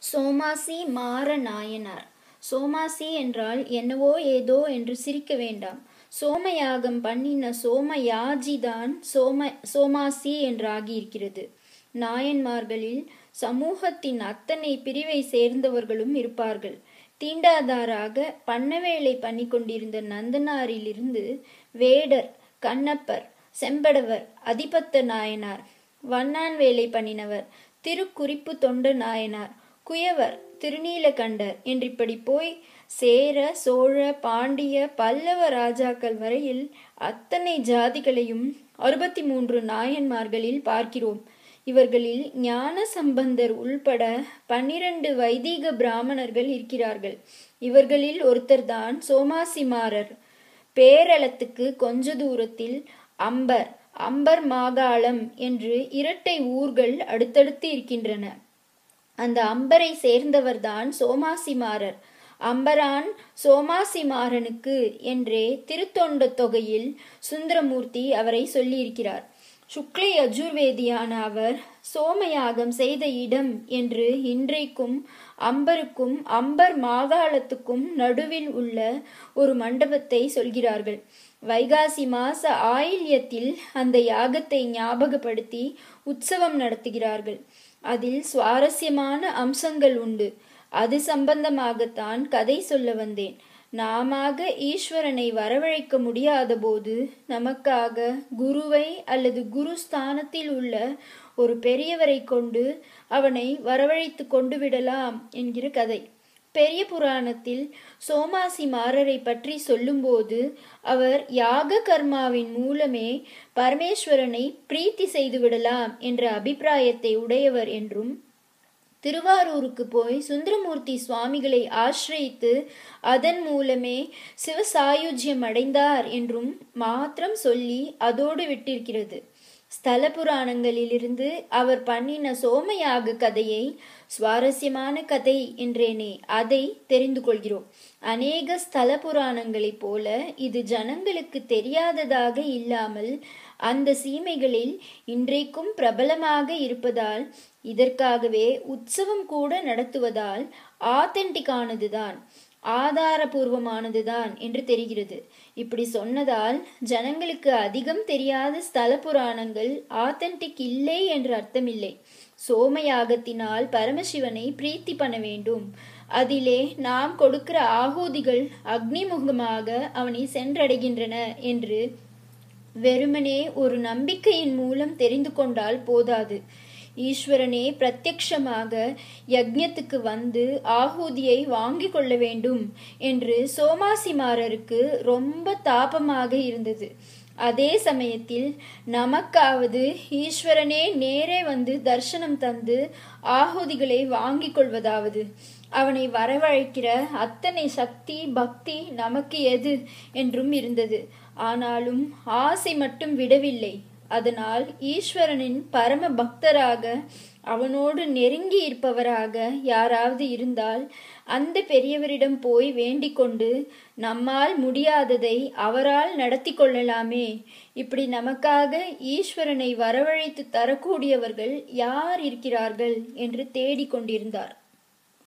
சோமாசி மாற நாயனார் சோமாசி என்றால் என்னவோ ஏதோ என்று சிரிக்க வேண்டாம் சோமயாகம் பண்ணின சோமயாஜிதான் சோம சோமாசி என்றாகியிருக்கிறது நாயன்மார்களில் சமூகத்தின் அத்தனை பிரிவை சேர்ந்தவர்களும் இருப்பார்கள் தீண்டாதாராக பண்ணவேலை பண்ணி கொண்டிருந்த நந்தனாரிலிருந்து வேடர் கண்ணப்பர் செம்படவர் அதிபத்த நாயனார் வண்ணான் வேலை பண்ணினவர் திருக்குறிப்பு தொண்ட நாயனார் குயவர் திருநீலகண்டர் என்றிப்படி போய் சேர சோழ பாண்டிய பல்லவ ராஜாக்கள் வரையில் அத்தனை ஜாதிகளையும் அறுபத்தி மூன்று நாயன்மார்களில் பார்க்கிறோம் இவர்களில் ஞான சம்பந்தர் உள்பட பன்னிரண்டு வைதீக பிராமணர்கள் இருக்கிறார்கள் இவர்களில் ஒருத்தர்தான் சோமாசிமாரர் பேரளத்துக்கு கொஞ்ச தூரத்தில் அம்பர் அம்பர் மாகாளம் என்று இரட்டை ஊர்கள் அடுத்தடுத்து இருக்கின்றன அந்த அம்பரை சேர்ந்தவர்தான் சோமாசிமாரர் அம்பரான் சோமாசிமாறனுக்கு என்றே திருத்தொண்ட தொகையில் சுந்தரமூர்த்தி அவரை சொல்லியிருக்கிறார் சுக்லை அஜுர்வேதியான அவர் சோமயாகம் செய்த இடம் என்று இன்றைக்கும் அம்பருக்கும் அம்பர் மாகாளத்துக்கும் நடுவில் உள்ள ஒரு மண்டபத்தை சொல்கிறார்கள் வைகாசி மாச ஆயில்யத்தில் அந்த யாகத்தை ஞாபகப்படுத்தி உற்சவம் நடத்துகிறார்கள் அதில் சுவாரஸ்யமான அம்சங்கள் உண்டு அது சம்பந்தமாகத்தான் கதை சொல்ல வந்தேன் நாமாக ஈஸ்வரனை வரவழைக்க முடியாத போது நமக்காக குருவை அல்லது குரு ஸ்தானத்தில் உள்ள ஒரு பெரியவரை கொண்டு அவனை வரவழைத்து கொண்டு விடலாம் என்கிற கதை பெரிய புராணத்தில் சோமாசி மாரரை பற்றி சொல்லும்போது அவர் யாக கர்மாவின் மூலமே பரமேஸ்வரனை பிரீத்தி செய்து விடலாம் என்ற அபிப்பிராயத்தை உடையவர் என்றும் திருவாரூருக்கு போய் சுந்தரமூர்த்தி சுவாமிகளை ஆசிரியித்து அதன் மூலமே சிவசாயுஜ்யம் அடைந்தார் என்றும் மாத்திரம் சொல்லி அதோடு விட்டிருக்கிறது ஸ்தல புராணங்களிலிருந்து அவர் பண்ணின சோமயாக கதையை சுவாரஸ்யமான கதை என்றேனே அதை தெரிந்து கொள்கிறோம் அநேக ஸ்தல புராணங்களைப் போல இது ஜனங்களுக்கு தெரியாததாக இல்லாமல் அந்த சீமைகளில் இன்றைக்கும் பிரபலமாக இருப்பதால் இதற்காகவே உற்சவம் கூட நடத்துவதால் ஆத்தென்டிக்கானதுதான் ஆதாரபூர்வமானதுதான் என்று தெரிகிறது இப்படி சொன்னதால் ஜனங்களுக்கு அதிகம் தெரியாத ஸ்தல புராணங்கள் ஆத்தென்டிக் இல்லை என்று அர்த்தமில்லை சோமயாகத்தினால் பரமசிவனை பிரீத்தி பண்ண வேண்டும் அதிலே நாம் கொடுக்கிற ஆகூதிகள் அக்னிமுகமாக அவனை சென்றடைகின்றன என்று வெறுமனே ஒரு நம்பிக்கையின் மூலம் தெரிந்து கொண்டால் போதாது ஈஸ்வரனே பிரத்யக்ஷமாக யக்ஞத்துக்கு வந்து ஆகூதியை வாங்கி கொள்ள வேண்டும் என்று சோமாசிமாரருக்கு ரொம்ப தாபமாக இருந்தது அதே சமயத்தில் நமக்காவது ஈஸ்வரனே நேரே வந்து தர்சனம் தந்து ஆகுதிகளை வாங்கிக் கொள்வதாவது அவனை வரவழைக்கிற அத்தனை சக்தி பக்தி நமக்கு எது என்றும் இருந்தது ஆனாலும் ஆசை மட்டும் விடவில்லை அதனால் ஈஸ்வரனின் பரம பக்தராக அவனோடு நெருங்கி இருப்பவராக யாராவது இருந்தால் அந்த பெரியவரிடம் போய் வேண்டிக் கொண்டு நம்மால் முடியாததை அவரால் நடத்தி கொள்ளலாமே இப்படி நமக்காக ஈஸ்வரனை வரவழைத்து தரக்கூடியவர்கள் யார் இருக்கிறார்கள் என்று தேடிக்கொண்டிருந்தார்